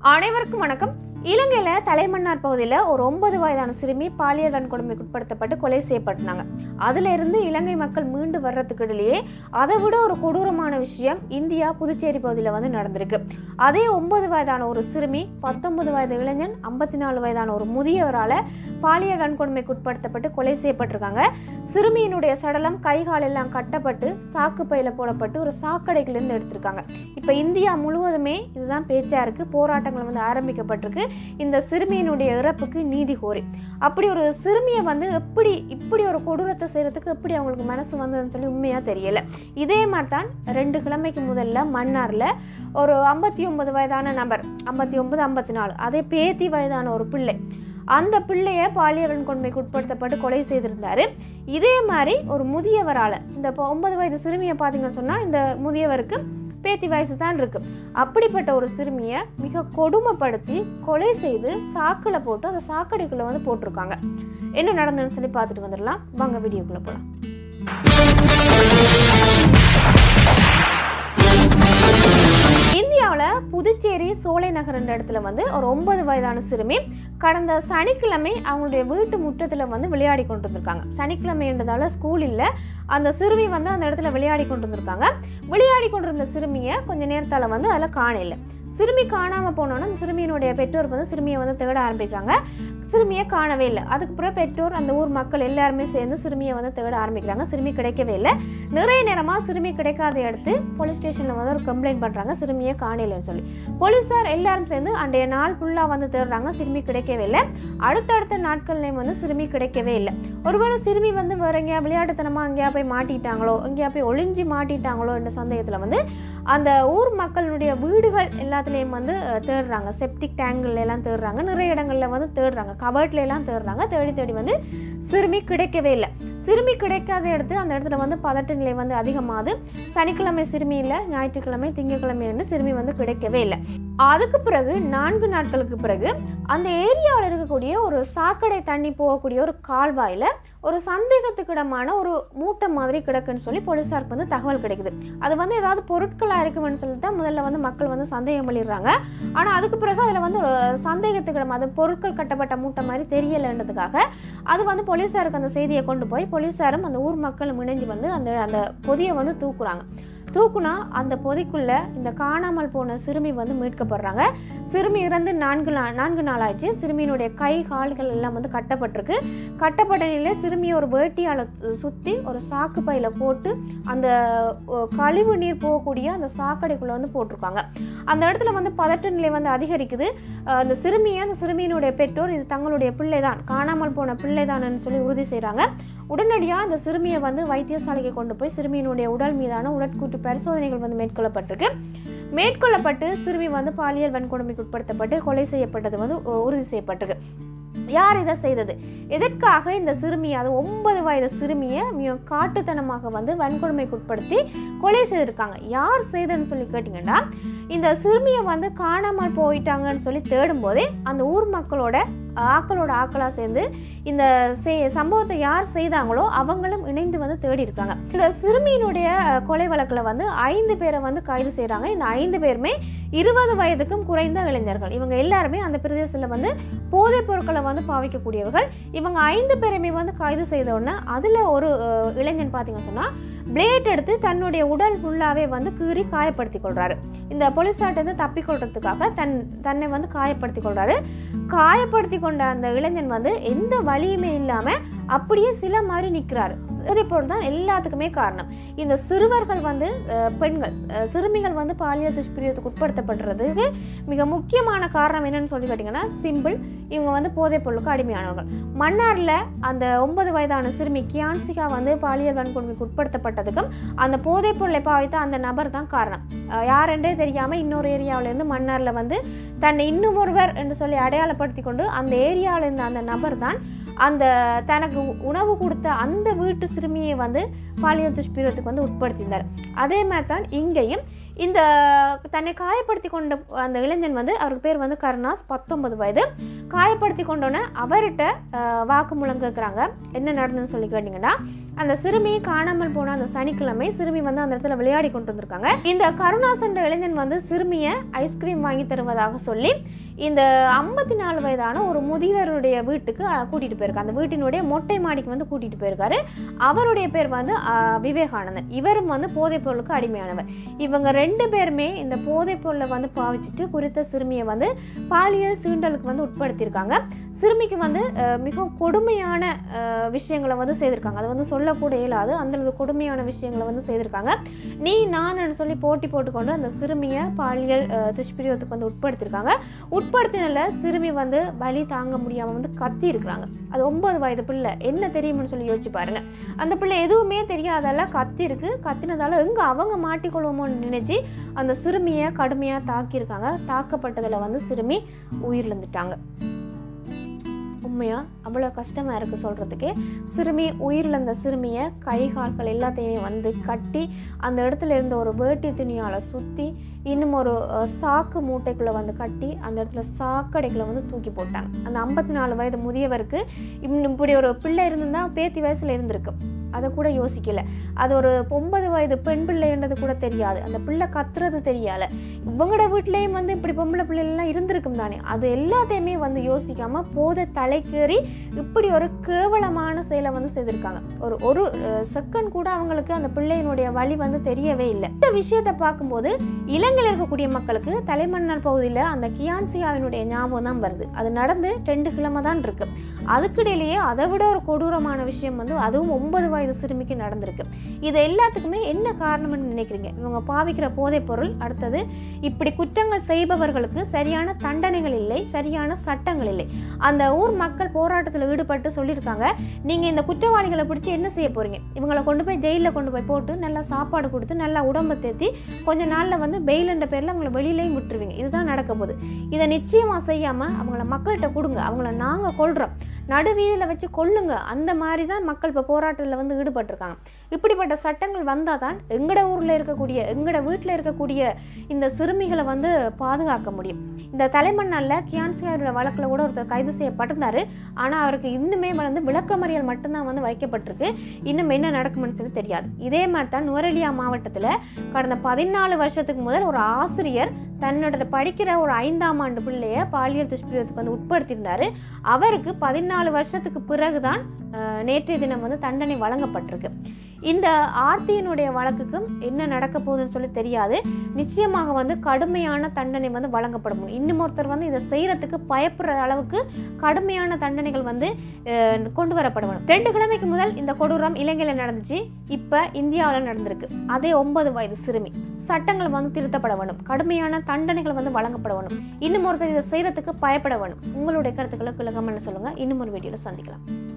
அனைவருக்கும் வணக்கம் இலங்கையில் தலைமன்னார் பகுதியில் ஒரு ஒன்பது வயதான சிறுமி பாலியல் வன்கொடுமைக்கு உட்படுத்தப்பட்டு கொலை செய்யப்பட்டாங்க அதுல இருந்து இலங்கை மக்கள் மீண்டு வர்றதுக்கு இடையிலேயே அதை விட ஒரு கொடூரமான விஷயம் இந்தியா புதுச்சேரி பகுதியில் வந்து நடந்திருக்கு அதே ஒன்பது வயதான ஒரு சிறுமி பத்தொன்பது வயது இளைஞன் ஐம்பத்தி நாலு வயதான ஒரு முதியவரால் பாலியல் வன்கொடுமைக்கு உட்படுத்தப்பட்டு கொலை செய்யப்பட்டிருக்காங்க சிறுமியினுடைய சடலம் கை கால் எல்லாம் கட்டப்பட்டு சாக்கு பையில போடப்பட்டு ஒரு சாக்கடைகளிலிருந்து எடுத்திருக்காங்க இப்போ இந்தியா முழுவதுமே இதுதான் பேச்சா இருக்கு போராட்டங்கள் வந்து ஆரம்பிக்கப்பட்டிருக்கு இந்த சிறுமியினுடைய இறப்புக்கு நீதி கோரி அப்படி ஒரு சிறுமியை வந்து எப்படி இப்படி ஒரு கொடூரத்தை செய்யறதுக்கு எப்படி அவங்களுக்கு மனசு வந்ததுன்னு சொல்லி உண்மையா தெரியல இதே மாதிரி தான் ரெண்டு கிழமைக்கு முதல்ல மன்னார்ல ஒரு ஐம்பத்தி ஒன்பது வயதான நபர் ஐம்பத்தி ஒன்பது ஐம்பத்தி நாலு அதே பேத்தி வயதான ஒரு பிள்ளை அந்த பிள்ளைய பாலியல் வன்கொடுமைக்கு உட்படுத்தப்பட்டு கொலை செய்திருந்தாரு இதே மாதிரி ஒரு முதியவரால் இந்த இப்போ ஒன்பது வயது சிறுமியை பார்த்தீங்கன்னு சொன்னால் இந்த முதியவருக்கு பேத்தி வயசு தான் இருக்கு அப்படிப்பட்ட ஒரு சிறுமியை மிக கொடுமைப்படுத்தி கொலை செய்து சாக்கில் போட்டு அந்த சாக்கடைக்குள்ளே வந்து போட்டிருக்காங்க என்ன நடந்ததுன்னு சொல்லி பார்த்துட்டு வந்துடலாம் வாங்க வீடியோக்குள்ளே போகலாம் இந்தியாவில் புதுச்சேரி சோலை நகர் என்ற இடத்துல வந்து ஒரு ஒன்பது வயதான சிறுமி கடந்த சனிக்கிழமை அவங்களுடைய வீட்டு முற்றத்தில் வந்து விளையாடி கொண்டு வந்திருக்காங்க சனிக்கிழமைன்றதால ஸ்கூல் இல்லை அந்த சிறுமி வந்து அந்த இடத்துல விளையாடி கொண்டு வந்திருக்காங்க விளையாடி கொண்டிருந்த சிறுமியை கொஞ்ச நேரத்தால் வந்து அதில் காணல சிறுமி காணாமல் போனோன்னா அந்த சிறுமியினுடைய பெற்றோர் வந்து சிறுமியை வந்து தேட ஆரம்பிக்கிறாங்க சிறுமியை காணவே இல்லை அதுக்கு பிறகு பெற்றோர் அந்த ஊர் மக்கள் எல்லாருமே சேர்ந்து சிறுமியை வந்து தேட ஆரம்பிக்கிறாங்க சிறுமி கிடைக்கவே இல்லை நிறைய நேரமாக சிறுமி கிடைக்காத எடுத்து போலீஸ் ஸ்டேஷனில் வந்து ஒரு கம்ப்ளைண்ட் பண்ணுறாங்க சிறுமியை காணலைன்னு சொல்லி போலீஸார் எல்லாரும் சேர்ந்து அன்றைய நாள் ஃபுல்லாக வந்து தேடுறாங்க சிறுமி கிடைக்கவே இல்லை அடுத்தடுத்த நாட்கள்லேயும் வந்து சிறுமி கிடைக்கவே இல்லை ஒருவேளை சிறுமி வந்து வேற எங்கேயா விளையாட்டுத்தனமாக எங்கேயா போய் மாட்டிட்டாங்களோ எங்கேயா போய் ஒளிஞ்சு மாட்டிட்டாங்களோ என்ற சந்தேகத்தில் வந்து அந்த ஊர் மக்களுடைய வீடுகள் எல்லாத்துலேயும் வந்து அஹ், தேடுறாங்க செப்டிக் டேங்கில் எல்லாம் தேடுறாங்க நிறைய இடங்கள்ல வந்து தேடுறாங்க கபர்ட்ல எல்லாம் தேடுறாங்க தேடி தேடி வந்து சிறுமி கிடைக்கவே இல்லை சிறுமி கிடைக்காத இடத்து அந்த இடத்துல வந்து பதட்ட நிலை வந்து அதிகமாகுது சனிக்கிழமை சிறுமி இல்லை ஞாயிற்றுக்கிழமை திங்கட்கிழமை சிறுமி வந்து கிடைக்கவே இல்லை அதுக்கு பிறகு நான்கு நாட்களுக்கு பிறகு அந்த ஏரியாவில் இருக்கக்கூடிய ஒரு சாக்கடை தண்ணி போகக்கூடிய ஒரு கால்வாயில் ஒரு சந்தேகத்துக்கிடமான ஒரு மூட்டை மாதிரி கிடக்குன்னு சொல்லி போலீஸாருக்கு வந்து தகவல் கிடைக்குது அது வந்து ஏதாவது பொருட்களாக இருக்குமென்னு சொல்லி தான் முதல்ல வந்து மக்கள் வந்து சந்தேகம் பண்ணிடுறாங்க ஆனால் அதுக்கு பிறகு அதில் வந்து ஒரு சந்தேகத்துக்கிடம் அது பொருட்கள் கட்டப்பட்ட மூட்டை மாதிரி தெரியலைன்றதுக்காக அது வந்து போலீஸாருக்கு அந்த செய்தியை கொண்டு போய் போலீஸாரும் அந்த ஊர் மக்களும் இணைஞ்சு வந்து அந்த அந்த பொதியை வந்து தூக்குறாங்க தூக்குனா அந்த பொதிக்குள்ள இந்த காணாமல் போன சிறுமி வந்து மீட்கப்படுறாங்க சிறுமி இறந்து நான்கு நா நான்கு நாள் ஆயிடுச்சு சிறுமியினுடைய கை கால்கள் எல்லாம் வந்து கட்டப்பட்டிருக்கு கட்டப்பட்ட நிலையில சிறுமியை ஒரு வேட்டியால் சுற்றி ஒரு சாக்கு பையில போட்டு அந்த அ, கழிவு நீர் போகக்கூடிய அந்த சாக்கடைக்குள்ளே வந்து போட்டிருக்காங்க அந்த இடத்துல வந்து பதட்ட நிலை வந்து அதிகரிக்குது அ, அந்த சிறுமியை அந்த சிறுமியினுடைய பெற்றோர் இது தங்களுடைய பிள்ளை தான் காணாமல் போன பிள்ளை சொல்லி உறுதி செய்கிறாங்க உடனடியாக அந்த சிறுமியை வந்து வைத்தியசாலைக்கு கொண்டு போய் சிறுமியினுடைய உடல் மீதான உடற்கூட்டு பரிசோதனைகள் வந்து மேற்கொள்ளப்பட்டிருக்கு மேற்கொள்ளப்பட்டு சிறுமி வந்து பாலியல் வன்கொடுமைக்கு உட்படுத்தப்பட்டு கொலை செய்யப்பட்டது வந்து உ- உறுதி செய்யப்பட்டிருக்கு யார் இதை செய்தது எதற்காக இந்த சிறுமியை அது ஒன்பது வயது சிறுமியை மிக காட்டுத்தனமாக வந்து வன்கொடுமைக்கு உட்படுத்தி கொலை செய்திருக்காங்க யார் செய்ததுன்னு சொல்லி கேட்டிங்கன்னா இந்த சிறுமியை வந்து காணாமல் போயிட்டாங்கன்னு சொல்லி தேடும்போதே அந்த ஊர் மக்களோட ஆக்களோட ஆக்களாக சேர்ந்து இந்த செய்- சம்பவத்தை யார் செய்தாங்களோ அவங்களும் இணைந்து வந்து தேடி இருக்காங்க இந்த சிறுமியினுடைய அஹ், கொலை வழக்கில் வந்து ஐந்து பேரை வந்து கைது செய்கிறாங்க இந்த ஐந்து பேருமே இருபது வயதுக்கும் குறைந்த இளைஞர்கள் இவங்க எல்லாருமே அந்த பிரதேசத்தில் வந்து போதைப் பொருட்களை வந்து பாவிக்கக்கூடியவர்கள் இவங்க ஐந்து பேருமே வந்து கைது செய்த உடனே அதில் ஒரு அஹ், இளைஞன் பார்த்தீங்கன்னு சொன்னால் பிளேட் எடுத்து தன்னுடைய உடல் ஃபுல்லாகவே வந்து கீறி காயப்படுத்தி கொள்றாரு இந்த போலீஸார்ட்டேருந்து தப்பிக்கொள்றதுக்காக தன் தன்னை வந்து காயப்படுத்தி கொள்றாரு காயப்படுத்தி கொண்ட அந்த இளைஞன் வந்து எந்த வலியுமே இல்லாமல் அப்படியே சில மாதிரி நிற்கிறாரு போதைப்பொருள் தான் எல்லாத்துக்குமே காரணம் இந்த சிறுவர்கள் வந்து அஹ், பெண்கள் அஹ், சிறுமிகள் வந்து பாலியல் துஷ்பிரியத்துக்கு உட்படுத்தப்படுறதுக்கு மிக முக்கியமான காரணம் என்னன்னு சொல்லி கேட்டிங்கன்னா சிம்பிள் இவங்க வந்து போதைப் பொருளுக்கு அடிமையானவர்கள் மன்னாரில் அந்த ஒன்பது வயதான சிறுமி கியான்சிகா வந்து பாலியல் வன்கொடுமைக்கு உட்படுத்தப்பட்டதுக்கும் அந்த போதைப் பொருளை பாவித்த அந்த நபர் தான் காரணம் அஹ், யாரென்றே தெரியாமல் இன்னொரு ஏரியாவிலேருந்து மன்னாரில் வந்து தன்னை இன்னும் ஒருவர் என்று சொல்லி அடையாளப்படுத்தி கொண்டு அந்த ஏரியாவில் இருந்த அந்த நபர் தான் அந்த தனக்கு உ- உணவு கொடுத்த அந்த வீட்டு சிறுமியை வந்து பாலியல் துஷ்பிரத்துக்கு வந்து உட்படுத்தியிருந்தார் அதே மாதிரி தான் இங்கேயும் இந்த தன்னை காயப்படுத்தி கொண்ட அந்த இளைஞன் வந்து அவருக்கு பேர் வந்து கருணாஸ் பத்தொன்பது வயது காயப்படுத்தி கொண்டோன்னே அவர்கிட்ட அஹ், வாக்குமூலம் கேட்குறாங்க என்ன நடந்ததுன்னு சொல்லி கேட்டிங்கன்னா அந்த சிறுமி காணாமல் போன அந்த சனிக்கிழமை சிறுமி வந்து அந்த இடத்துல விளையாடி கொண்டு வந்திருக்காங்க இந்த கருணாஸ் என்ற இளைஞன் வந்து சிறுமியை ஐஸ்கிரீம் வாங்கி தருவதாக சொல்லி இந்த ஐம்பத்தி நாலு வயதான ஒரு முதியவருடைய வீட்டுக்கு அஹ், கூட்டிட்டு போயிருக்காரு அந்த வீட்டினுடைய மொட்டை மாடிக்கு வந்து கூட்டிட்டு போயிருக்காரு அவருடைய பேர் வந்து அஹ், விவேகானந்தன் இவரும் வந்து போதைப் பொருளுக்கு அடிமையானவர் இவங்க ரெண்டு பேருமே இந்த போதைப் பொருளை வந்து பாவிச்சிட்டு குறித்த சிறுமியை வந்து பாலியல் சீண்டலுக்கு வந்து உட்படுத்தியிருக்காங்க சிறுமிக்கு வந்து அஹ், மிகவும் கொடுமையான அஹ், விஷயங்களை வந்து செய்திருக்காங்க அது வந்து சொல்லக்கூட இயலாது அந்த அளவு கொடுமையான விஷயங்களை வந்து செய்திருக்காங்க நீ நான் சொல்லி போட்டி போட்டுக்கொண்டு அந்த சிறுமியை பாலியல் அஹ், துஷ்பிரயோகத்துக்கு வந்து உட்படுத்தியிருக்காங்க உட்படுத்தினதில் சிறுமி வந்து வலி தாங்க முடியாமல் வந்து கத்தி இருக்கிறாங்க அது ஒன்பது வயது பிள்ளை என்ன தெரியும்னு சொல்லி யோசிச்சு பாருங்க அந்த பிள்ளை எதுவுமே தெரியாதால கத்தி இருக்கு கத்தினதால எங்க அவங்க மாட்டிக்கொள்வோமோன்னு நினைச்சு அந்த சிறுமியை கடுமையாக தாக்கியிருக்காங்க தாக்கப்பட்டதில் வந்து சிறுமி உயிரிழந்துட்டாங்க உண்மையாக அவ்வளோ கஷ்டமாக இருக்குது சொல்கிறதுக்கு சிறுமி உயிரிழந்த சிறுமியை கை கால்கள் எல்லாத்தையுமே வந்து கட்டி அந்த இடத்துல இருந்த ஒரு வேட்டி துணியால் சுற்றி இன்னும் ஒரு அஹ், சாக்கு மூட்டைக்குள்ளே வந்து கட்டி அந்த இடத்துல சாக்கடைக்குள்ளே வந்து தூக்கி போட்டாங்க அந்த ஐம்பத்தி நாலு வயது முதியவருக்கு இன்னும் இப்படி ஒரு பிள்ளை இருந்திருந்தா பேத்தி வயசில் இருந்திருக்கு அதை கூட யோசிக்கல அது ஒரு ஒன்பது வயது பெண் பிள்ளைன்றது கூட தெரியாது அந்த பிள்ளை கத்துறது தெரியால இவங்களோட வீட்லேயும் வந்து இப்படி பொம்பளை பிள்ளைகள்லாம் இருந்திருக்கும் தானே அது எல்லாத்தையுமே வந்து யோசிக்காம போத தலைக்கேறி இப்படி ஒரு கேவலமான செயலை வந்து செய்திருக்காங்க ஒரு ஒரு செகண்ட் கூட அவங்களுக்கு அந்த பிள்ளையினுடைய வழி வந்து தெரியவே இல்லை இந்த விஷயத்தை பார்க்கும்போது இலங்கையில் இருக்கக்கூடிய மக்களுக்கு தலைமன்னார் பகுதியில் அந்த கியான்சியாவினுடைய ஞாபகம் தான் வருது அது நடந்து ரெண்டு கிழமை தான் இருக்கு அதுக்கிடையிலேயே அதை விட ஒரு கொடூரமான விஷயம் வந்து அதுவும் ஒன்பது வயது சிறுமிக்கு நடந்திருக்கு இது எல்லாத்துக்குமே என்ன காரணம்னு நினைக்கிறீங்க இவங்க பாவிக்கிற போதைப் பொருள் அடுத்தது இப்படி குற்றங்கள் செய்பவர்களுக்கு சரியான தண்டனைகள் இல்லை சரியான சட்டங்கள் இல்லை அந்த ஊர் மக்கள் போராட்டத்தில் ஈடுபட்டு சொல்லியிருக்காங்க நீங்கள் இந்த குற்றவாளிகளை பிடிச்சி என்ன செய்ய போறீங்க இவங்களை கொண்டு போய் ஜெயிலில் கொண்டு போய் போட்டு நல்லா சாப்பாடு கொடுத்து நல்லா உடம்பை தேத்தி கொஞ்ச நாளில் வந்து பெயில் என்ற பேரில் அவங்கள வெளியிலையும் விட்டுருவீங்க இதுதான் நடக்க போகுது இதை நிச்சயமாக செய்யாமல் அவங்கள மக்கள்கிட்ட கொடுங்க அவங்கள நாங்கள் கொள்கிறோம் நடுவீதியில் வச்சு கொல்லுங்க அந்த மாதிரி தான் மக்கள் இப்போ போராட்டத்தில் வந்து ஈடுபட்டிருக்காங்க இப்படிப்பட்ட சட்டங்கள் வந்தால் தான் எங்கட ஊரில் இருக்கக்கூடிய எங்கட வீட்டில் இருக்கக்கூடிய இந்த சிறுமிகளை வந்து பாதுகாக்க முடியும் இந்த தலைமண்ணால் கியான்சியாரோட வழக்கில் கூட ஒருத்தர் கைது செய்யப்பட்டிருந்தாரு ஆனால் அவருக்கு இன்னுமே வந்து விளக்கமறியல் மட்டும்தான் வந்து வைக்கப்பட்டிருக்கு இன்னும் என்ன நடக்கும்னு சொல்லி தெரியாது இதே மாதிரி தான் நுவரெலியா மாவட்டத்தில் கடந்த பதினாலு வருஷத்துக்கு முதல் ஒரு ஆசிரியர் தன்னோட படிக்கிற ஒரு ஐந்தாம் ஆண்டு பிள்ளைய பாலியல் துஷ்பிரயோகத்துக்கு வந்து உட்படுத்தியிருந்தாரு அவருக்கு பதினாலு வருஷத்துக்கு பிறகுதான் அஹ், நேற்றைய தினம் வந்து தண்டனை வழங்கப்பட்டிருக்கு இந்த ஆர்த்தியினுடைய வழக்குக்கும் என்ன நடக்க போகுதுன்னு சொல்லி தெரியாது நிச்சயமாக வந்து கடுமையான தண்டனை வந்து வழங்கப்படும் இன்னும் ஒருத்தர் வந்து இதை செய்யறதுக்கு பயப்படுற அளவுக்கு கடுமையான தண்டனைகள் வந்து அஹ், கொண்டு வரப்படணும் ரெண்டு கிழமைக்கு முதல் இந்த கொடூரம் இலங்கையில் நடந்துச்சு இப்போ இந்தியாவில் நடந்திருக்கு அதே ஒன்பது வயது சிறுமி சட்டங்கள் வந்து திருத்தப்பட வேணும் கடுமையான தண்டனைகள் வந்து வழங்கப்பட வேணும் இன்னும் ஒருத்தர் இதை செய்யறதுக்கு பயப்பட வேணும் உங்களுடைய கருத்துக்களை கமெண்ட்ல சொல்லுங்க இன்னும் ஒரு வீடியோவில் சந்திக்கலாம்